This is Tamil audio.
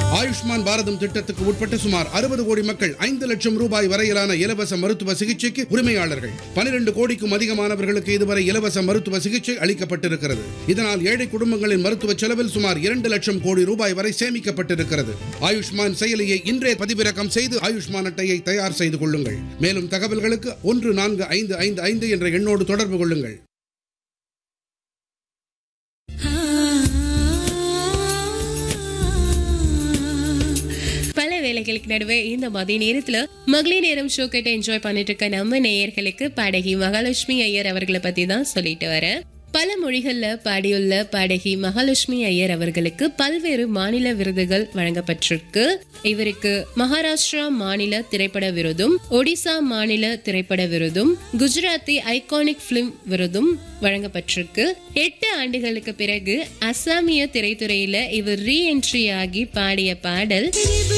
ஆயுஷ்மான் பாரதம் திட்டத்துக்கு உட்பட்ட சுமார் அறுபது கோடி மக்கள் ஐந்து லட்சம் ரூபாய் வரையிலான இலவச மருத்துவ சிகிச்சைக்கு உரிமையாளர்கள் பனிரெண்டு கோடிக்கும் அதிகமானவர்களுக்கு இதுவரை இலவச மருத்துவ சிகிச்சை அளிக்கப்பட்டிருக்கிறது இதனால் ஏழை குடும்பங்களின் மருத்துவ செலவில் சுமார் இரண்டு லட்சம் கோடி ரூபாய் வரை சேமிக்கப்பட்டிருக்கிறது ஆயுஷ்மான் செயலியை இன்றே பதிவிறக்கம் செய்து ஆயுஷ்மான் அட்டையை தயார் செய்து கொள்ளுங்கள் மேலும் தகவல்களுக்கு ஒன்று நான்கு ஐந்து ஐந்து ஐந்து என்ற எண்ணோடு தொடர்பு கொள்ளுங்கள் பல வேலைகளுக்கு நடுவே இந்த மதிய நேரத்துல மகளிர் நேரம் ஷோ கிட்ட என்ஜாய் பண்ணிட்டு இருக்க நம்ம நேயர்களுக்கு பாடகி மகாலட்சுமி ஐயர் அவர்களை பத்தி தான் சொல்லிட்டு வரேன் பல மொழிகள்ல பாடியுள்ள பாடகி மகாலட்சுமி ஐயர் அவர்களுக்கு பல்வேறு மாநில விருதுகள் வழங்கப்பட்டிருக்கு இவருக்கு மகாராஷ்டிரா மாநில திரைப்பட விருதும் ஒடிசா மாநில திரைப்பட விருதும் குஜராத்தி ஐகானிக் பிலிம் விருதும் வழங்கப்பட்டிருக்கு எட்டு ஆண்டுகளுக்கு பிறகு அசாமிய திரைத்துறையில இவர் ரீஎன்ட்ரி ஆகி பாடிய பாடல்